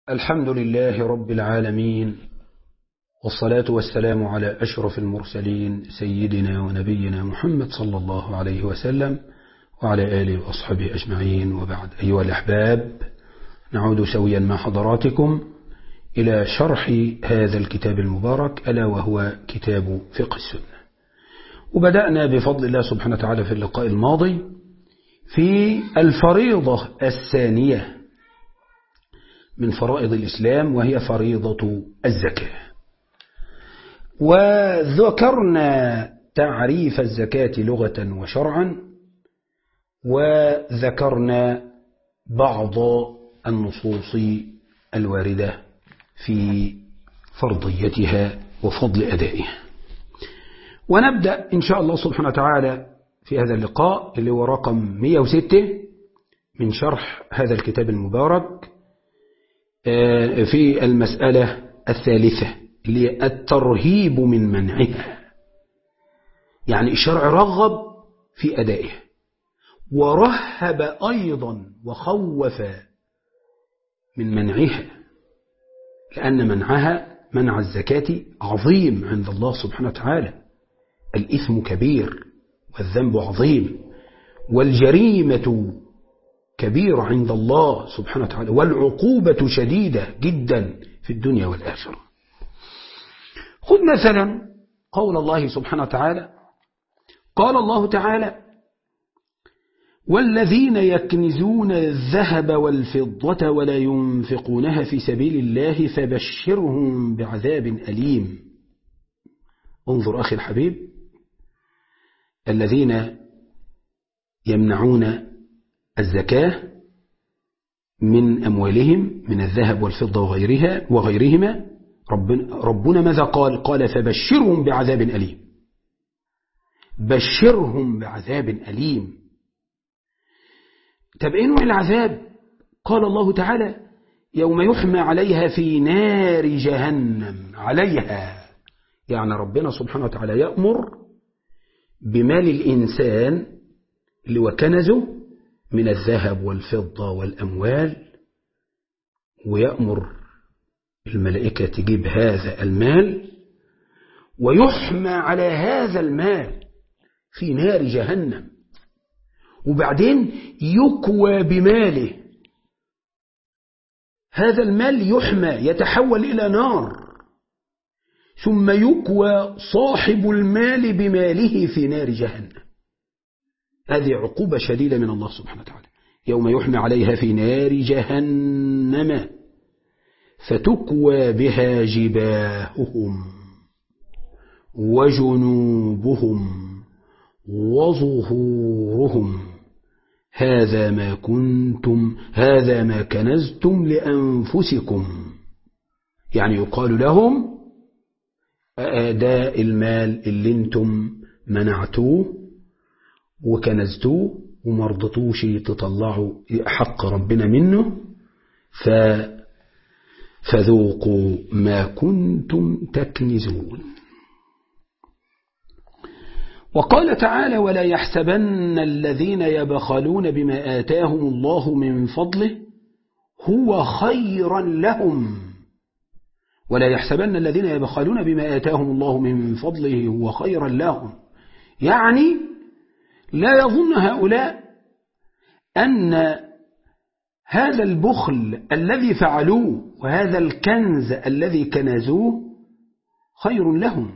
الحمد لله رب العالمين والصلاة والسلام على أشرف المرسلين سيدنا ونبينا محمد صلى الله عليه وسلم وعلى آله وأصحابه أجمعين وبعد أيها الأحباب نعود سويا مع حضراتكم إلى شرح هذا الكتاب المبارك ألا وهو كتاب فقه السنة وبدأنا بفضل الله سبحانه وتعالى في اللقاء الماضي في الفريضة الثانية من فرائض الإسلام وهي فريضة الزكاة وذكرنا تعريف الزكاة لغة وشرعا وذكرنا بعض النصوص الواردة في فرضيتها وفضل أدائها ونبدأ إن شاء الله سبحانه وتعالى في هذا اللقاء اللي هو رقم 106 من شرح هذا الكتاب المبارك في المسألة الثالثة اللي هي الترهيب من منعها يعني الشرع رغب في أدائها ورهب أيضا وخوف من منعها لأن منعها منع الزكاة عظيم عند الله سبحانه وتعالى الإثم كبير والذنب عظيم والجريمة كبيرة عند الله سبحانه وتعالى والعقوبة شديدة جدا في الدنيا والآخرة خذ مثلا قول الله سبحانه وتعالى قال الله تعالى والذين يكنزون الذهب والفضة ولا ينفقونها في سبيل الله فبشرهم بعذاب أليم انظر أخي الحبيب الذين يمنعون الزكاة من أموالهم من الذهب والفضة وغيرها وغيرهما ربنا, ربنا ماذا قال قال فبشرهم بعذاب أليم بشرهم بعذاب أليم طب ايه نوع العذاب قال الله تعالى يوم يحمى عليها في نار جهنم عليها يعني ربنا سبحانه وتعالى يأمر بمال الإنسان اللي وكنزه من الذهب والفضة والأموال ويأمر الملائكة تجيب هذا المال ويحمى على هذا المال في نار جهنم وبعدين يكوى بماله هذا المال يحمى يتحول إلى نار ثم يكوى صاحب المال بماله في نار جهنم هذه عقوبة شديدة من الله سبحانه وتعالى يوم يحمى عليها في نار جهنم فتكوى بها جباههم وجنوبهم وظهورهم هذا ما كنتم هذا ما كنزتم لأنفسكم يعني يقال لهم أداء المال اللي انتم منعتوه وكنزتوه ومرضتوش تطلعوا حق ربنا منه ف فذوقوا ما كنتم تكنزون وقال تعالى ولا يحسبن الذين يبخلون بما آتاهم الله من فضله هو خيرا لهم ولا يحسبن الذين يبخلون بما آتاهم الله من فضله هو خيرا لهم يعني لا يظن هؤلاء أن هذا البخل الذي فعلوه وهذا الكنز الذي كنزوه خير لهم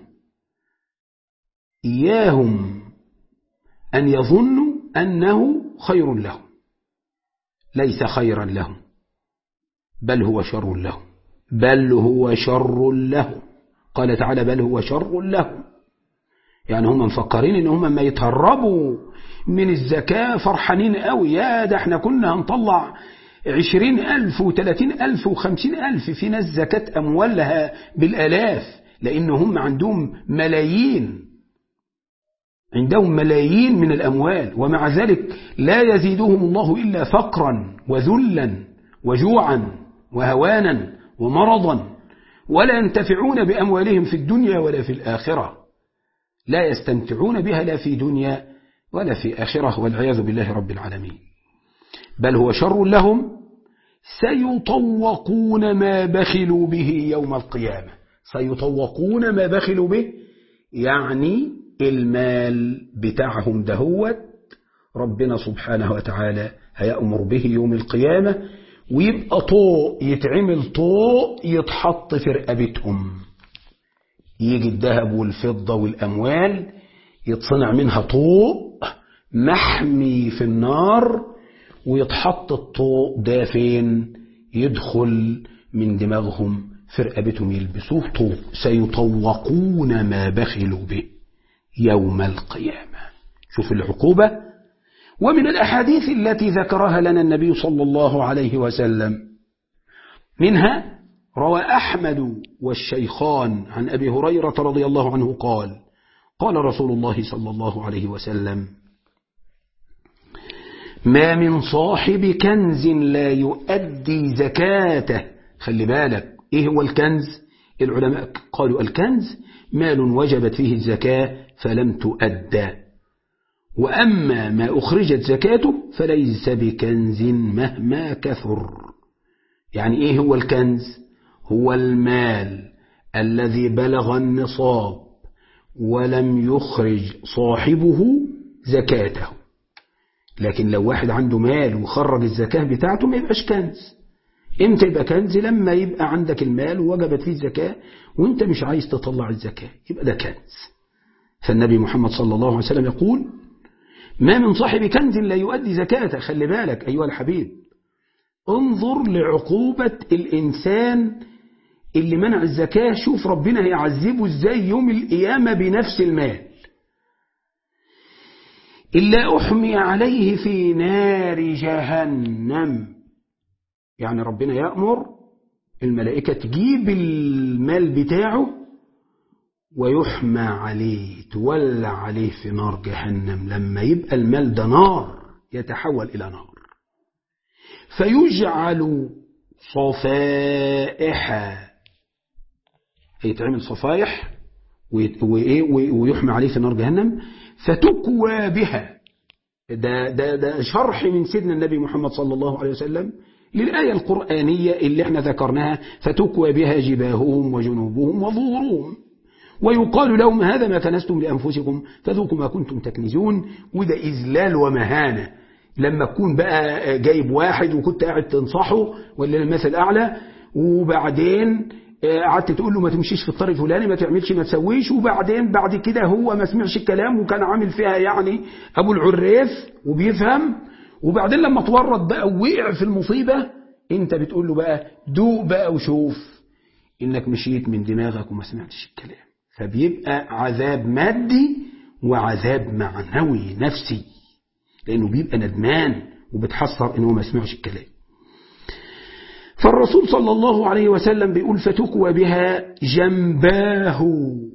إياهم أن يظنوا أنه خير لهم ليس خيرا لهم بل هو شر لهم بل هو شر لهم قال تعالى بل هو شر لهم يعني هم مفكرين ان هم ما يتهربوا من الزكاة فرحانين قوي يا ده احنا كنا هنطلع عشرين ألف وثلاثين ألف وخمسين ألف في ناس زكاة أموالها بالألاف لأن هم عندهم ملايين عندهم ملايين من الأموال ومع ذلك لا يزيدهم الله إلا فقرا وذلا وجوعا وهوانا ومرضا ولا ينتفعون بأموالهم في الدنيا ولا في الآخرة لا يستمتعون بها لا في دنيا ولا في آخرة والعياذ بالله رب العالمين بل هو شر لهم سيطوقون ما بخلوا به يوم القيامة سيطوقون ما بخلوا به يعني المال بتاعهم دهوت ربنا سبحانه وتعالى هيأمر به يوم القيامة ويبقى طوق يتعمل طوق يتحط في رقبتهم يجي الذهب والفضة والأموال يتصنع منها طوق محمي في النار ويتحط الطوق ده فين يدخل من دماغهم في رقبتهم يلبسوه طوق سيطوقون ما بخلوا به يوم القيامة شوف العقوبة ومن الأحاديث التي ذكرها لنا النبي صلى الله عليه وسلم منها روى أحمد والشيخان عن أبي هريرة رضي الله عنه قال قال رسول الله صلى الله عليه وسلم ما من صاحب كنز لا يؤدي زكاته خلي بالك إيه هو الكنز العلماء قالوا الكنز مال وجبت فيه الزكاة فلم تؤدى وأما ما أخرجت زكاته فليس بكنز مهما كثر يعني إيه هو الكنز هو المال الذي بلغ النصاب ولم يخرج صاحبه زكاته لكن لو واحد عنده مال وخرج الزكاة بتاعته ما يبقاش كنز امتى يبقى كنز لما يبقى عندك المال ووجبت فيه الزكاة وانت مش عايز تطلع الزكاة يبقى ده كنز فالنبي محمد صلى الله عليه وسلم يقول ما من صاحب كنز لا يؤدي زكاته خلي بالك أيها الحبيب انظر لعقوبة الإنسان اللي منع الزكاة شوف ربنا هيعذبه ازاي يوم القيامة بنفس المال إلا أحمي عليه في نار جهنم يعني ربنا يأمر الملائكة تجيب المال بتاعه ويحمى عليه تولع عليه في نار جهنم لما يبقى المال ده نار يتحول إلى نار فيجعل صفائح يتعمل صفائح ويحمى عليه في نار جهنم فتكوى بها ده, ده, ده شرح من سيدنا النبي محمد صلى الله عليه وسلم للآية القرآنية اللي احنا ذكرناها فتكوى بها جباههم وجنوبهم وظهورهم ويقال لهم هذا ما كنستم لأنفسكم فذوقوا ما كنتم تكنزون وده إذلال ومهانة لما تكون بقى جايب واحد وكنت قاعد تنصحه ولا المثل أعلى وبعدين قعدت تقول له ما تمشيش في الطريق الفلاني ما تعملش ما تسويش وبعدين بعد كده هو ما سمعش الكلام وكان عامل فيها يعني أبو العريف وبيفهم وبعدين لما تورط بقى ووقع في المصيبة انت بتقول له بقى دوق بقى وشوف انك مشيت من دماغك وما سمعتش الكلام فبيبقى عذاب مادي وعذاب معنوي نفسي لأنه بيبقى ندمان وبتحسر إنه ما سمعش الكلام فالرسول صلى الله عليه وسلم بيقول فتكوى بها جنباه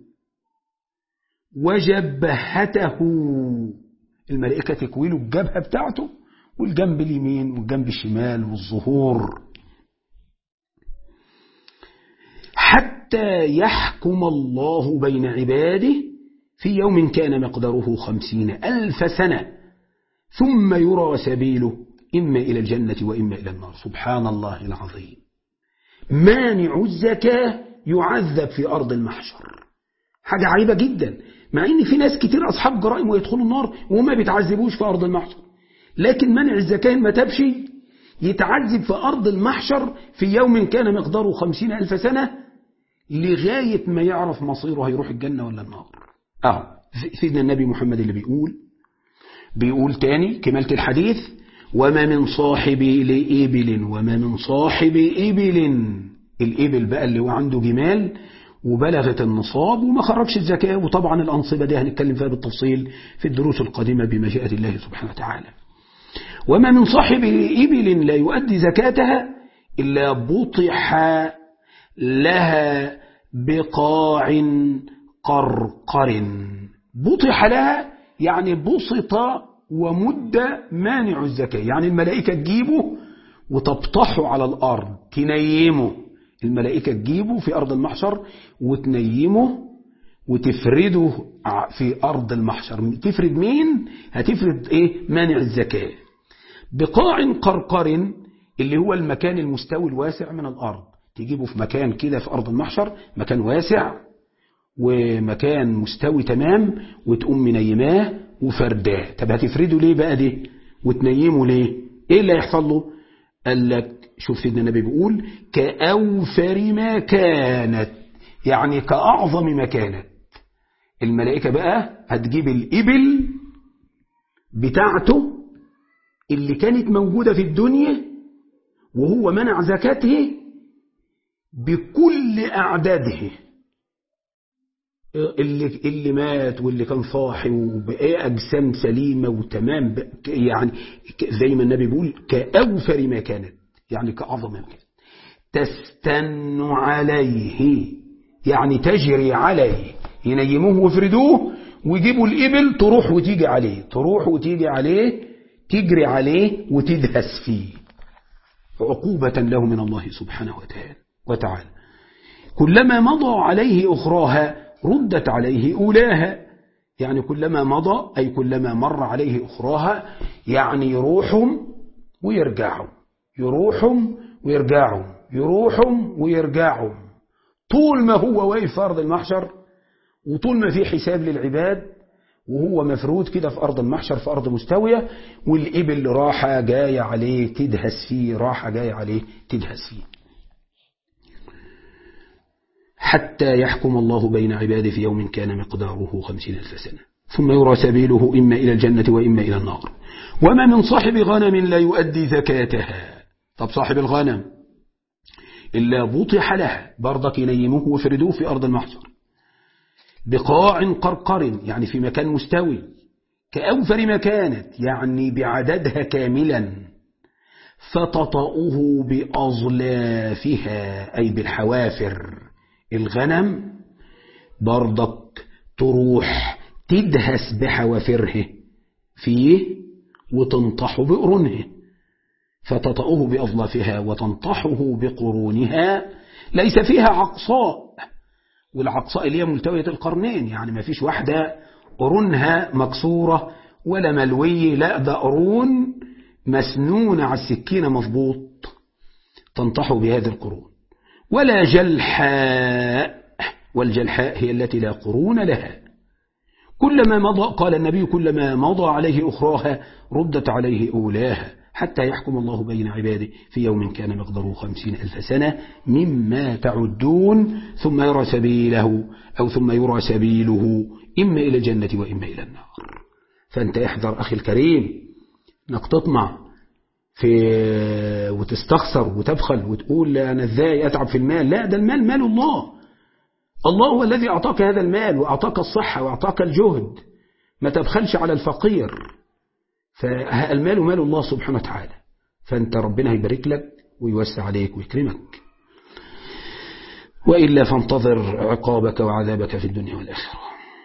وجبهته الملائكة تكوي له الجبهة بتاعته والجنب اليمين والجنب الشمال والظهور حتى يحكم الله بين عباده في يوم كان مقداره خمسين ألف سنة ثم يرى سبيله إما إلى الجنة وإما إلى النار سبحان الله العظيم مانع الزكاة يعذب في أرض المحشر حاجة عيبة جدا مع إن في ناس كتير أصحاب جرائم ويدخلوا النار وما بيتعذبوش في أرض المحشر لكن منع الزكاة ما تبشي يتعذب في أرض المحشر في يوم كان مقداره خمسين ألف سنة لغاية ما يعرف مصيره هيروح الجنة ولا النار أهو سيدنا النبي محمد اللي بيقول بيقول تاني كمالة الحديث وما من صاحب لإبل وما من صاحب إبل الإبل بقى اللي هو عنده جمال وبلغت النصاب وما خرجش الزكاة وطبعا الأنصبة دي هنتكلم فيها بالتفصيل في الدروس القادمة بمشيئة الله سبحانه وتعالى وما من صاحب إبل لا يؤدي زكاتها إلا بطح لها بقاع قرقر بطح لها يعني بسط ومد مانع الزكاة يعني الملائكة تجيبه وتبطحه على الأرض تنيمه الملائكة تجيبه في أرض المحشر وتنيمه وتفرده في أرض المحشر تفرد مين؟ هتفرد إيه؟ مانع الزكاة بقاع قرقر اللي هو المكان المستوي الواسع من الأرض تجيبه في مكان كده في أرض المحشر مكان واسع ومكان مستوي تمام وتقوم منيماه وفرداه طب هتفرده ليه بقى دي وتنيمه ليه ايه اللي هيحصل له قال لك شوف سيدنا النبي بيقول كأوفر ما كانت يعني كأعظم ما كانت الملائكة بقى هتجيب الإبل بتاعته اللي كانت موجودة في الدنيا وهو منع زكاته بكل أعداده اللي اللي مات واللي كان صاحي وبقى أجسام سليمة وتمام يعني زي ما النبي بيقول كأوفر ما كانت يعني كأعظم ما كانت تستن عليه يعني تجري عليه ينيموه ويفردوه ويجيبوا الإبل تروح وتيجي عليه تروح وتيجي عليه تجري عليه وتدهس فيه عقوبة له من الله سبحانه وتعالى وتعالى كلما مضى عليه أخراها ردت عليه أولاها يعني كلما مضى أي كلما مر عليه أخراها يعني يروحهم ويرجعهم يروحهم ويرجعهم يروحهم ويرجعهم طول ما هو واقف في أرض المحشر وطول ما في حساب للعباد وهو مفروض كده في أرض المحشر في أرض مستوية والإبل راحة جاية عليه تدهس فيه راحة جاية عليه تدهس فيه حتى يحكم الله بين عباده في يوم كان مقداره خمسين ألف سنة ثم يرى سبيله إما إلى الجنة وإما إلى النار وما من صاحب غنم لا يؤدي زكاتها طب صاحب الغنم إلا بطح لها برضك ينيموه وفردوه في أرض المحشر بقاع قرقر يعني في مكان مستوي كأوفر ما كانت يعني بعددها كاملا فتطأه بأظلافها أي بالحوافر الغنم برضك تروح تدهس بحوافره فيه وتنطح بقرونها فتطأه بأظلافها وتنطحه بقرونها ليس فيها عقصاء والعقصاء اللي هي ملتوية القرنين يعني ما فيش واحدة قرونها مكسورة ولا ملوية لا ده قرون مسنونة على السكينة مضبوط تنطح بهذه القرون ولا جلحاء والجلحاء هي التي لا قرون لها كلما مضى قال النبي كلما مضى عليه أخراها ردت عليه أولاها حتى يحكم الله بين عباده في يوم كان مقداره خمسين ألف سنة مما تعدون ثم يرى سبيله أو ثم يرى سبيله إما إلى الجنة وإما إلى النار فأنت احذر أخي الكريم انك تطمع في وتستخسر وتبخل وتقول أنا ازاي أتعب في المال لا ده المال مال الله الله هو الذي أعطاك هذا المال وأعطاك الصحة وأعطاك الجهد ما تبخلش على الفقير فالمال مال الله سبحانه وتعالى فأنت ربنا هيبارك لك ويوسع عليك ويكرمك وإلا فانتظر عقابك وعذابك في الدنيا والآخرة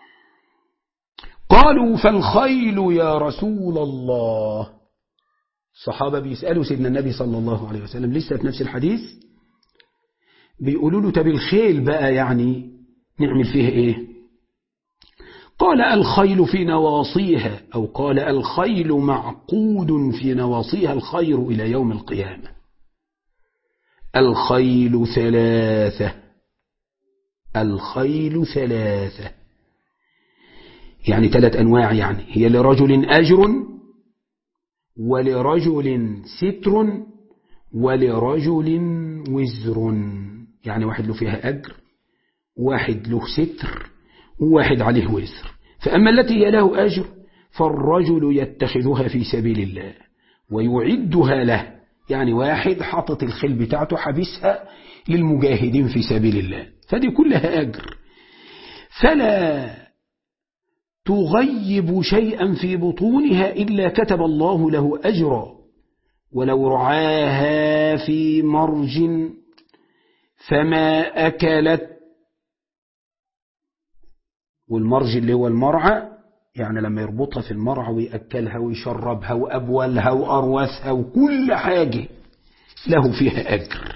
قالوا فالخيل يا رسول الله الصحابة بيسألوا سيدنا النبي صلى الله عليه وسلم لسه في نفس الحديث بيقولوا له طب الخيل بقى يعني نعمل فيها ايه قال الخيل في نواصيها أو قال الخيل معقود في نواصيها الخير إلى يوم القيامة الخيل ثلاثة الخيل ثلاثة يعني ثلاث أنواع يعني هي لرجل أجر ولرجل ستر ولرجل وزر يعني واحد له فيها أجر واحد له ستر وواحد عليه وزر فأما التي هي له أجر فالرجل يتخذها في سبيل الله ويعدها له يعني واحد حاطط الخيل بتاعته حبسها للمجاهدين في سبيل الله فدي كلها أجر فلا تغيب شيئا في بطونها إلا كتب الله له أجرا ولو رعاها في مرج فما أكلت والمرج اللي هو المرعى يعني لما يربطها في المرعى ويأكلها ويشربها وأبولها وأروثها وكل حاجة له فيها أجر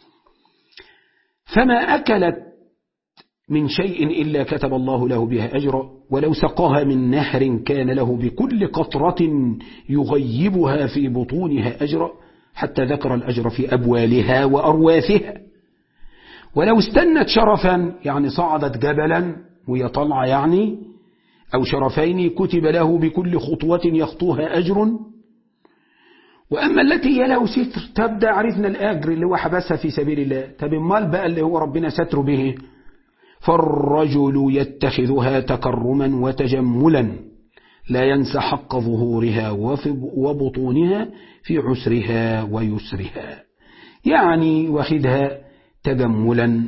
فما أكلت من شيء إلا كتب الله له بها أجرا ولو سقاها من نهر كان له بكل قطرة يغيبها في بطونها أجرا حتى ذكر الأجر في أبوالها وأرواثها ولو استنت شرفا يعني صعدت جبلا وهي طالعة يعني أو شرفين كتب له بكل خطوة يخطوها أجر وأما التي هي له ستر تبدأ عرفنا الأجر اللي هو حبسها في سبيل الله طب المال بقى اللي هو ربنا ستر به فالرجل يتخذها تكرما وتجملا لا ينسى حق ظهورها وبطونها في عسرها ويسرها يعني واخدها تجملا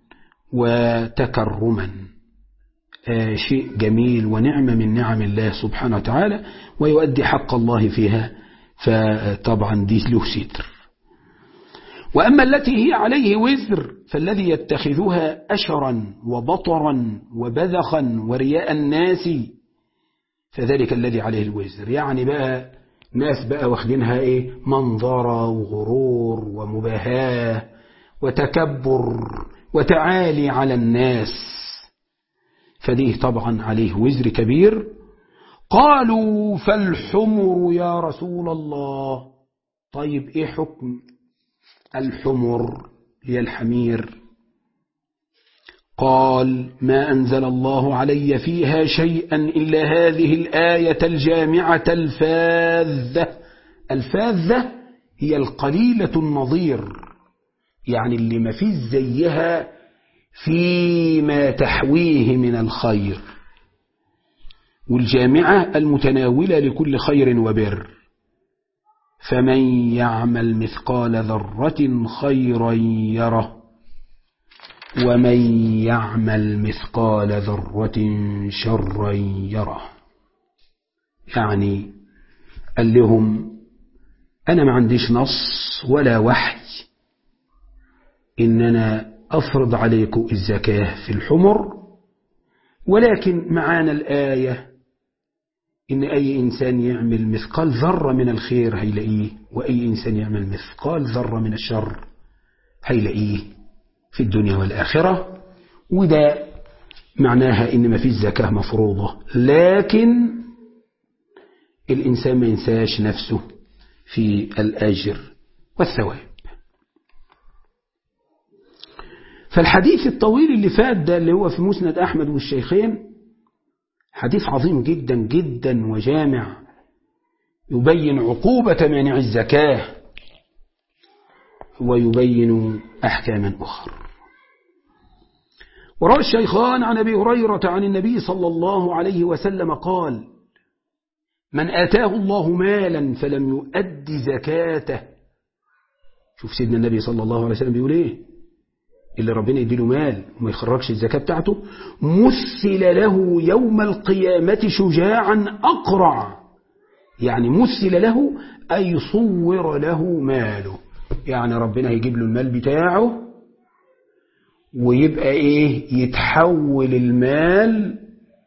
وتكرما آه شيء جميل ونعمة من نعم الله سبحانه وتعالى ويؤدي حق الله فيها فطبعا دي له ستر وأما التي هي عليه وزر فالذي يتخذها أشرا وبطرا وبذخا ورياء الناس فذلك الذي عليه الوزر يعني بقى ناس بقى واخدينها ايه منظرة وغرور ومباهاة وتكبر وتعالي على الناس فديه طبعا عليه وزر كبير قالوا فالحمر يا رسول الله طيب ايه حكم الحمر هي الحمير قال ما أنزل الله علي فيها شيئا إلا هذه الآية الجامعة الفاذة الفاذة هي القليلة النظير يعني اللي ما فيش زيها فيما تحويه من الخير والجامعة المتناولة لكل خير وبر فمن يعمل مثقال ذرة خيرا يره ومن يعمل مثقال ذرة شرا يره يعني قال لهم أنا ما عنديش نص ولا وحي إن أنا أفرض عليكم الزكاة في الحمر ولكن معانا الآية إن أي إنسان يعمل مثقال ذرة من الخير هيلاقيه وأي إنسان يعمل مثقال ذرة من الشر هيلاقيه في الدنيا والآخرة وده معناها إن ما فيش زكاة مفروضة لكن الإنسان ما ينساش نفسه في الأجر والثواب فالحديث الطويل اللي فات ده اللي هو في مسند أحمد والشيخين حديث عظيم جدا جدا وجامع يبين عقوبة مانع الزكاة ويبين أحكاما أخرى وروى الشيخان عن أبي هريرة عن النبي صلى الله عليه وسلم قال من آتاه الله مالا فلم يؤد زكاته شوف سيدنا النبي صلى الله عليه وسلم بيقول ايه اللي ربنا يديله مال وما يخرجش الزكاة بتاعته مثل له يوم القيامة شجاعا أقرع يعني مثل له أي صور له ماله يعني ربنا هيجيب له المال بتاعه ويبقى ايه يتحول المال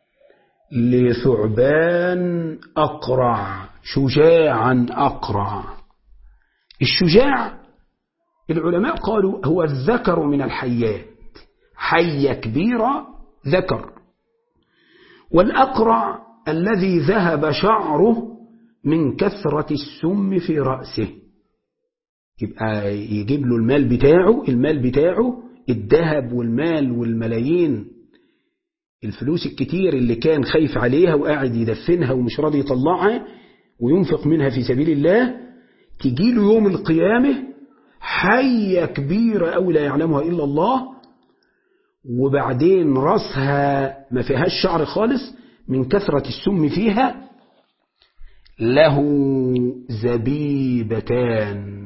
لثعبان أقرع شجاعا أقرع الشجاع العلماء قالوا هو الذكر من الحيات حية كبيرة ذكر والأقرع الذي ذهب شعره من كثرة السم في رأسه يبقى يجيب له المال بتاعه المال بتاعه الذهب والمال والملايين الفلوس الكتير اللي كان خايف عليها وقاعد يدفنها ومش راضي يطلعها وينفق منها في سبيل الله تجي له يوم القيامة حية كبيرة أو لا يعلمها إلا الله وبعدين رأسها ما فيهاش شعر خالص من كثرة السم فيها له زبيبتان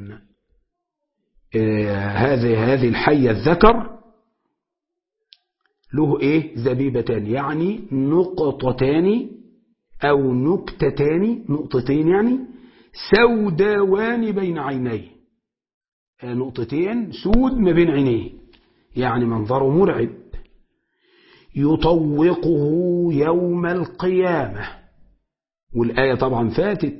هذه هذه الحية الذكر له ايه زبيبتان يعني نقطتان او نكتتان نقطتين يعني سوداوان بين عينيه نقطتين سود ما بين عينيه يعني منظره مرعب يطوقه يوم القيامة والآية طبعا فاتت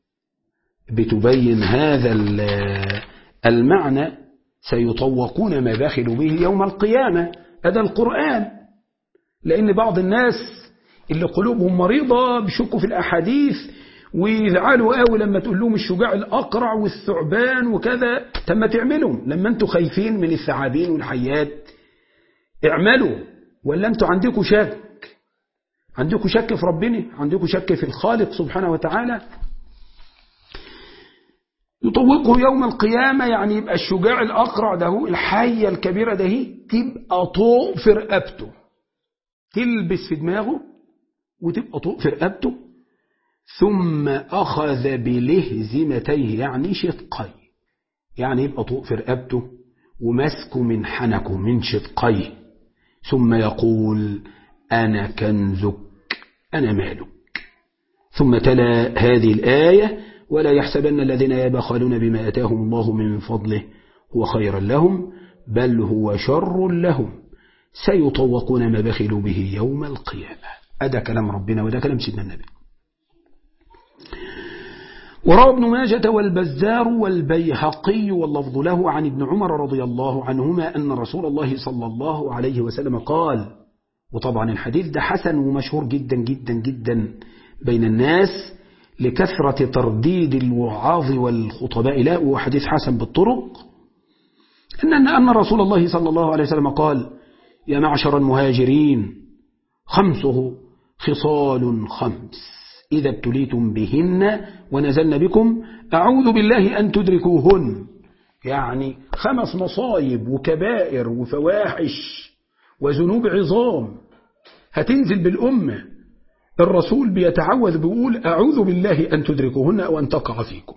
بتبين هذا المعنى سيطوقون ما بخلوا به يوم القيامة هذا القرآن لأن بعض الناس اللي قلوبهم مريضة بيشكوا في الأحاديث ويزعلوا قوي لما تقول لهم الشجاع الأقرع والثعبان وكذا طب ما تعملوا لما انتوا خايفين من الثعابين والحيات اعملوا ولا انتوا عندكم شك عندكم شك في ربنا عندكم شك في الخالق سبحانه وتعالى يطوقه يوم القيامة يعني يبقى الشجاع الأقرع ده الحية الكبيرة ده تبقى طوق في رقبته تلبس في دماغه وتبقى طوق في رقبته ثم أخذ بلهزمتيه يعني شدقي يعني يبقى طوق في رقبته ومسكه من حنكه من شدقيه ثم يقول أنا كنزك أنا مالك ثم تلا هذه الآية ولا يحسبن الذين يبخلون بما أتاهم الله من فضله هو خيرا لهم بل هو شر لهم سيطوقون ما بخلوا به يوم القيامة هذا كلام ربنا وده كلام سيدنا النبي وروى ابن ماجة والبزار والبيهقي واللفظ له عن ابن عمر رضي الله عنهما أن رسول الله صلى الله عليه وسلم قال وطبعا الحديث ده حسن ومشهور جدا جدا جدا بين الناس لكثرة ترديد الوعاظ والخطباء له وهو حديث حسن بالطرق أن أن رسول الله صلى الله عليه وسلم قال يا معشر المهاجرين خمسه خصال خمس إذا ابتليتم بهن ونزلن بكم أعوذ بالله أن تدركوهن يعني خمس مصايب وكبائر وفواحش وذنوب عظام هتنزل بالأمة الرسول بيتعوذ بيقول أعوذ بالله أن تدركوهن أو أن تقع فيكم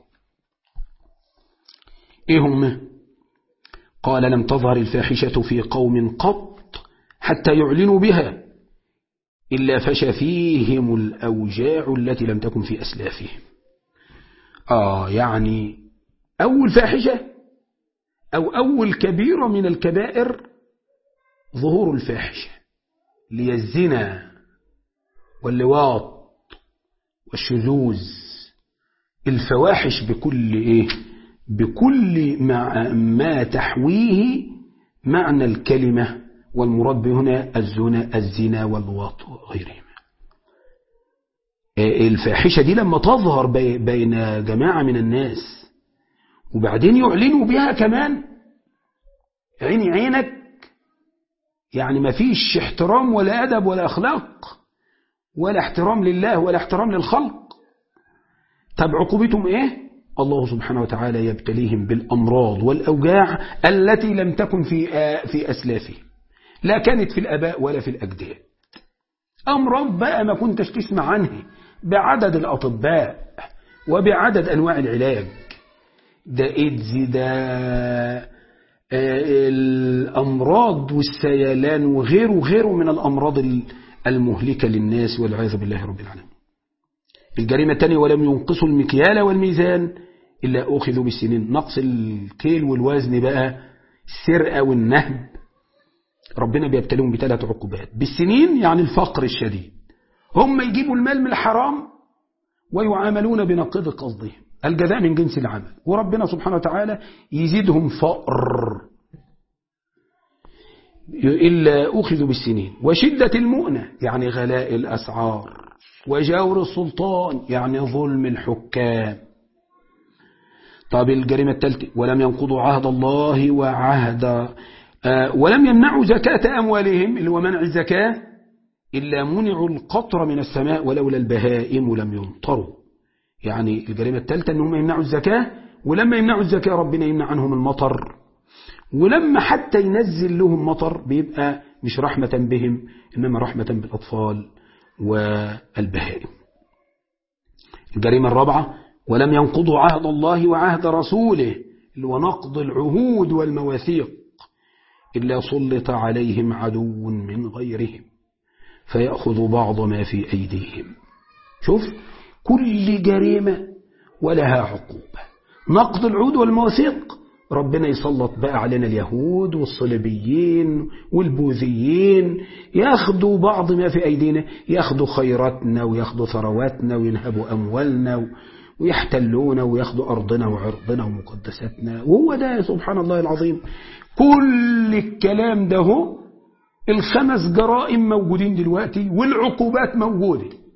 إيه هم قال لم تظهر الفاحشة في قوم قط حتى يعلنوا بها إلا فشى فيهم الأوجاع التي لم تكن في أسلافهم آه يعني أول فاحشة أو أول كبيرة من الكبائر ظهور الفاحشة لي الزنا واللواط والشذوذ الفواحش بكل إيه بكل ما, ما تحويه معنى الكلمة والمراد بهنا الزنا الزنا واللواط وغيرهما الفاحشة دي لما تظهر بين جماعة من الناس وبعدين يعلنوا بها كمان عيني عينك يعني ما فيش احترام ولا أدب ولا أخلاق ولا احترام لله ولا احترام للخلق طب عقوبتهم ايه الله سبحانه وتعالى يبتليهم بالأمراض والأوجاع التي لم تكن في في أسلافهم لا كانت في الأباء ولا في الأجداد أمراض بقى ما كنتش تسمع عنها بعدد الأطباء وبعدد أنواع العلاج ده إيدز ده الأمراض والسيلان وغيره وغيره من الأمراض المهلكة للناس والعياذ بالله رب العالمين الجريمة الثانية ولم ينقصوا المكيال والميزان إلا أخذوا بالسنين نقص الكيل والوزن بقى السرقة والنهب ربنا بيبتليهم بثلاث عقوبات بالسنين يعني الفقر الشديد هم يجيبوا المال من الحرام ويعاملون بنقيض قصدهم الجزاء من جنس العمل وربنا سبحانه وتعالى يزيدهم فقر إلا أخذوا بالسنين وشدة المؤنة يعني غلاء الأسعار وجور السلطان يعني ظلم الحكام طب الجريمة الثالثة ولم ينقضوا عهد الله وعهد آه ولم يمنعوا زكاة أموالهم اللي هو منع الزكاة إلا منعوا القطر من السماء ولولا البهائم لم يمطروا يعني الجريمة الثالثة أنهم يمنعوا الزكاة ولما يمنعوا الزكاة ربنا يمنع عنهم المطر ولما حتى ينزل لهم مطر بيبقى مش رحمة بهم إنما رحمة بالأطفال والبهائم الجريمة الرابعة ولم ينقضوا عهد الله وعهد رسوله اللي هو نقض العهود والمواثيق إلا سلط عليهم عدو من غيرهم فيأخذ بعض ما في أيديهم شوف كل جريمة ولها عقوبة نقض العهود والمواثيق ربنا يسلط بقى علينا اليهود والصليبيين والبوذيين ياخدوا بعض ما في أيدينا ياخدوا خيراتنا وياخدوا ثرواتنا وينهبوا أموالنا ويحتلونا وياخدوا أرضنا وعرضنا ومقدساتنا وهو ده سبحان الله العظيم كل الكلام ده هو الخمس جرائم موجودين دلوقتي والعقوبات موجودة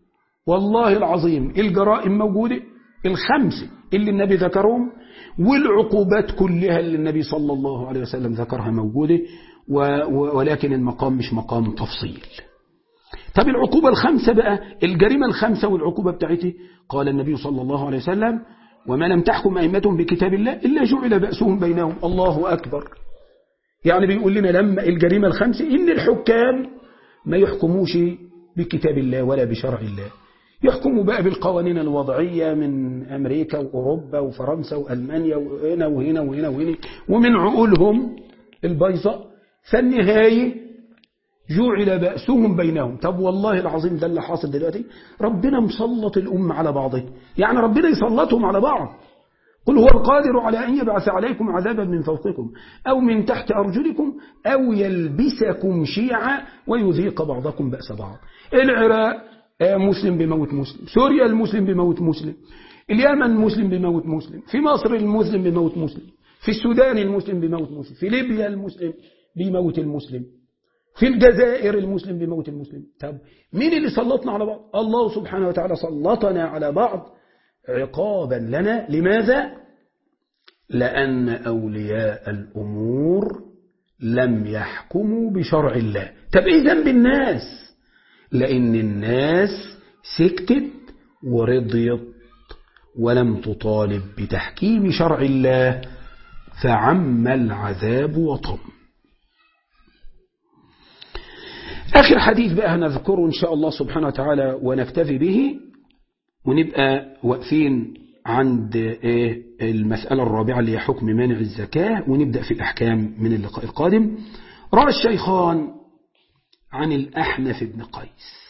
والله العظيم الجرائم موجودة الخمسة اللي النبي ذكرهم والعقوبات كلها اللي النبي صلى الله عليه وسلم ذكرها موجودة ولكن المقام مش مقام تفصيل طب العقوبة الخمسة بقى الجريمة الخمسة والعقوبة بتاعته قال النبي صلى الله عليه وسلم وما لم تحكم أئمتهم بكتاب الله إلا جعل بأسهم بينهم الله أكبر يعني بيقول لنا لما الجريمة الخمسة إن الحكام ما يحكموش بكتاب الله ولا بشرع الله يحكموا بقى بالقوانين الوضعية من أمريكا وأوروبا وفرنسا وألمانيا وهنا وهنا وهنا وهنا ومن عقولهم البيضاء فالنهاية جعل بأسهم بينهم طب والله العظيم ده اللي حاصل دلوقتي ربنا مسلط الأمة على بعضها يعني ربنا يسلطهم على بعض قل هو القادر على أن يبعث عليكم عذابا من فوقكم أو من تحت أرجلكم أو يلبسكم شيعا ويذيق بعضكم بأس بعض العراق مسلم بموت مسلم سوريا المسلم بموت مسلم اليمن المسلم بموت مسلم في مصر المسلم بموت مسلم في السودان المسلم بموت مسلم في ليبيا المسلم بموت المسلم في الجزائر المسلم بموت المسلم طب مين اللي سلطنا على بعض الله سبحانه وتعالى سلطنا على بعض عقابا لنا لماذا لأن أولياء الأمور لم يحكموا بشرع الله طب إيه ذنب الناس لأن الناس سكتت ورضيت ولم تطالب بتحكيم شرع الله فعم العذاب وطم آخر حديث بقى هنذكره إن شاء الله سبحانه وتعالى ونكتفي به ونبقى واقفين عند إيه المسألة الرابعة اللي هي حكم مانع الزكاة ونبدأ في الأحكام من اللقاء القادم رأى الشيخان عن الأحنف بن قيس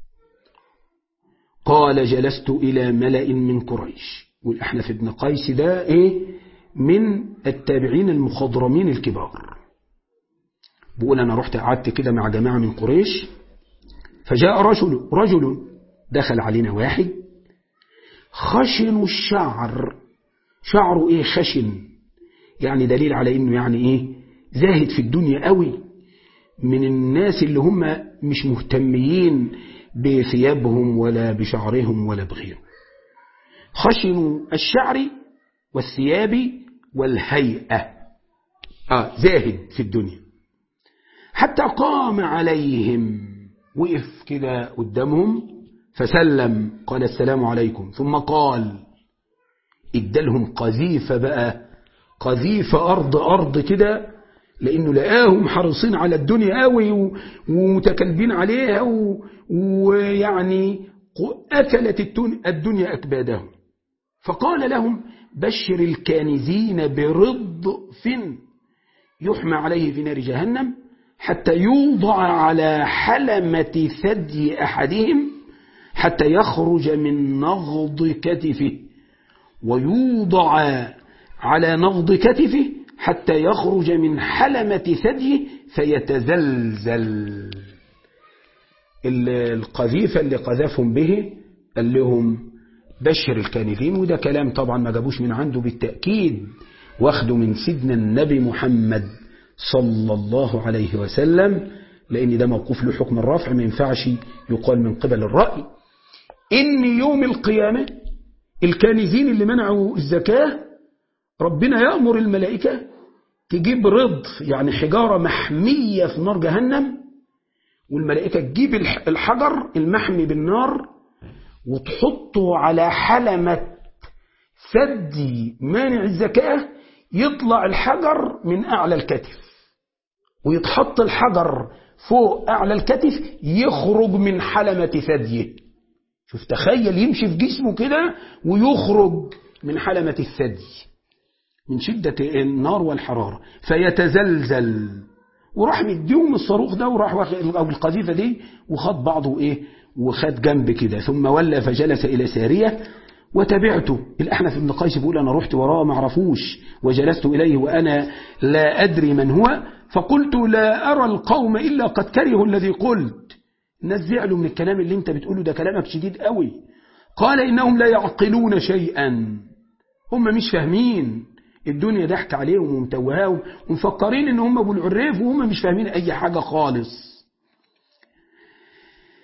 قال جلست إلى ملأ من قريش والأحنف بن قيس ده إيه من التابعين المخضرمين الكبار بقول أنا رحت قعدت كده مع جماعة من قريش فجاء رجل رجل دخل علينا واحد خشن الشعر شعره ايه خشن يعني دليل على انه يعني ايه زاهد في الدنيا قوي من الناس اللي هم مش مهتمين بثيابهم ولا بشعرهم ولا بغيره خشن الشعر والثياب والهيئة آه زاهد في الدنيا حتى قام عليهم وقف كده قدامهم فسلم قال السلام عليكم ثم قال ادالهم قذيفة بقى قذيفة أرض أرض كده لأنه لقاهم حريصين على الدنيا قوي ومتكلبين عليها ويعني أكلت الدنيا أكبادهم فقال لهم بشر الكانزين برضف يحمى عليه في نار جهنم حتى يوضع على حلمة ثدي أحدهم حتى يخرج من نغض كتفه ويوضع على نغض كتفه حتى يخرج من حلمة ثديه فيتزلزل القذيفة اللي قذفهم به قال لهم بشر الكانفين وده كلام طبعا ما جابوش من عنده بالتأكيد واخده من سيدنا النبي محمد صلى الله عليه وسلم لأن ده موقوف له حكم الرفع ما ينفعش يقال من قبل الرأي إن يوم القيامة الكانزين اللي منعوا الزكاة ربنا يأمر الملائكة تجيب رضف يعني حجارة محمية في نار جهنم والملائكة تجيب الحجر المحمي بالنار وتحطه على حلمة ثدي مانع الزكاة يطلع الحجر من أعلى الكتف ويتحط الحجر فوق أعلى الكتف يخرج من حلمة ثديه شوف تخيل يمشي في جسمه كده ويخرج من حلمة الثدي من شدة النار والحرارة فيتزلزل وراح مديهم الصاروخ ده وراح أو القذيفة دي وخد بعضه إيه وخد جنب كده ثم ولى فجلس إلى سارية وتبعته الأحنف بن قيس بيقول أنا رحت وراه ما عرفوش وجلست إليه وأنا لا أدري من هو فقلت لا أرى القوم إلا قد كرهوا الذي قلت الناس زعلوا من الكلام اللي انت بتقوله ده كلامك شديد قوي قال إنهم لا يعقلون شيئا هم مش فاهمين الدنيا ضحك عليهم ومتوهاهم ومفكرين ان هم ابو العريف وهم مش فاهمين اي حاجة خالص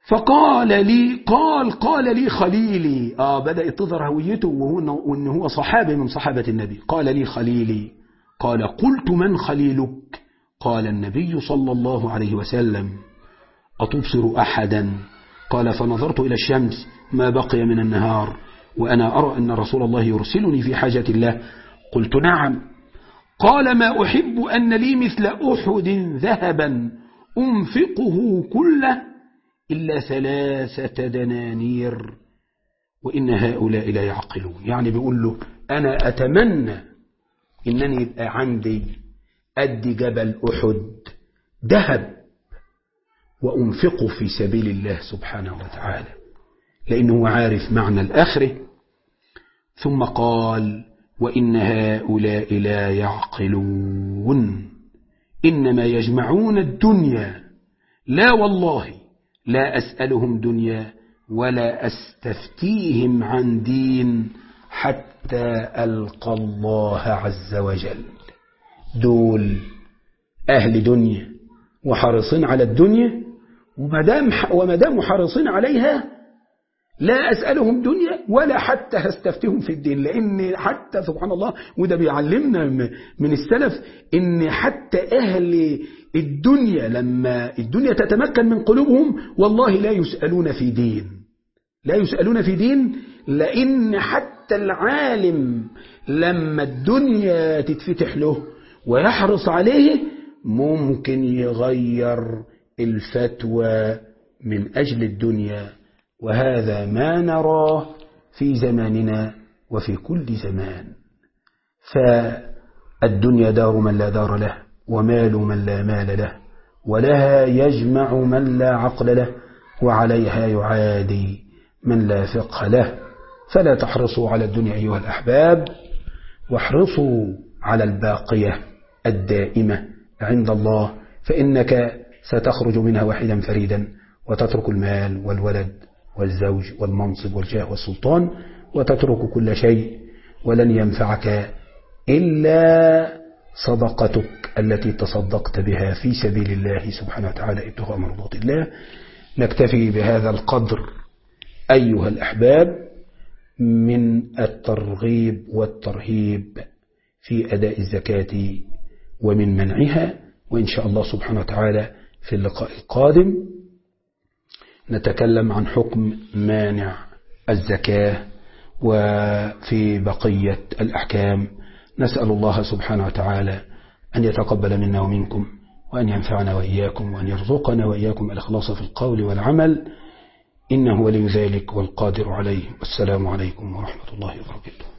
فقال لي قال قال لي خليلي آه بدأت تظهر هويته وهو وإن هو صحابي من صحابة النبي قال لي خليلي قال قلت من خليلك قال النبي صلى الله عليه وسلم أتبصر أحدا قال فنظرت إلى الشمس ما بقي من النهار وأنا أرى أن رسول الله يرسلني في حاجة الله قلت نعم قال ما أحب أن لي مثل أحد ذهبا أنفقه كله إلا ثلاثة دنانير وإن هؤلاء لا يعقلون يعني بيقول له أنا أتمنى إنني يبقى عندي قد جبل أحد ذهب وأنفقه في سبيل الله سبحانه وتعالى لأنه عارف معنى الآخرة ثم قال وإن هؤلاء لا يعقلون إنما يجمعون الدنيا لا والله لا أسألهم دنيا ولا أستفتيهم عن دين حتى ألقى الله عز وجل دول أهل دنيا وحريصين على الدنيا ومدام ومدام حريصين عليها لا أسألهم دنيا ولا حتى هستفتهم في الدين لأن حتى سبحان الله وده بيعلمنا من السلف إن حتى أهل الدنيا لما الدنيا تتمكن من قلوبهم والله لا يسألون في دين لا يسألون في دين لأن حتى العالم لما الدنيا تتفتح له ويحرص عليه ممكن يغير الفتوى من أجل الدنيا وهذا ما نراه في زماننا وفي كل زمان فالدنيا دار من لا دار له ومال من لا مال له ولها يجمع من لا عقل له وعليها يعادي من لا فقه له فلا تحرصوا على الدنيا أيها الأحباب واحرصوا على الباقية الدائمة عند الله فإنك ستخرج منها وحيدا فريدا وتترك المال والولد والزوج والمنصب والجاه والسلطان وتترك كل شيء ولن ينفعك إلا صدقتك التي تصدقت بها في سبيل الله سبحانه وتعالى ابتغاء مرضات الله نكتفي بهذا القدر أيها الأحباب من الترغيب والترهيب في أداء الزكاة ومن منعها وإن شاء الله سبحانه وتعالى في اللقاء القادم نتكلم عن حكم مانع الزكاة وفي بقية الأحكام نسأل الله سبحانه وتعالى أن يتقبل منا ومنكم وأن ينفعنا وإياكم وأن يرزقنا وإياكم الإخلاص في القول والعمل إنه ولي ذلك والقادر عليه والسلام عليكم ورحمة الله وبركاته